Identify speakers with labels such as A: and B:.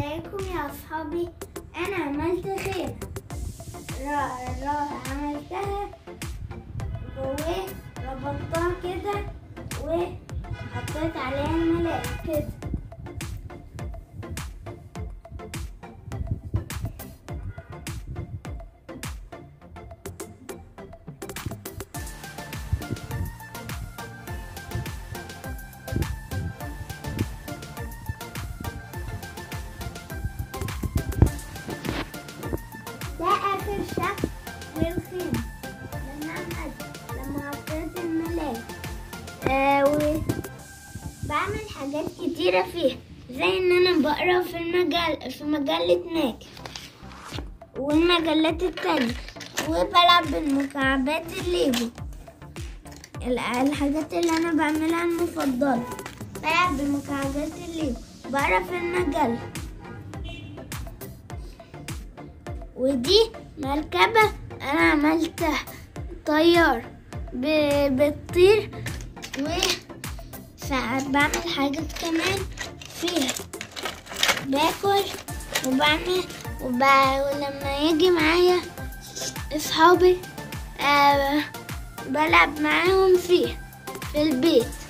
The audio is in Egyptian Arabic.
A: ازيكم يا اصحابي انا عملت خيمة را را عملتها وربطتها كده وحطيت عليها الملاء كده ده اخر شكل للخيمة لما عملت لما حطيت الملاية آه و بعمل حاجات كتيرة فيها زي ان انا بقرا في المجال في مجلة ناك والمجلات التانية وبلعب بالمكعبات الليجو ال- الحاجات اللي انا بعملها المفضلة بلعب بمكعبات الليجو بقرا في المجلة ودي مركبة أنا عملتها طيار ب- بتطير وساعات بعمل حاجات كمان فيها باكل وبعمل وب... ولما يجي معايا اصحابي آه بلعب معاهم فيها في البيت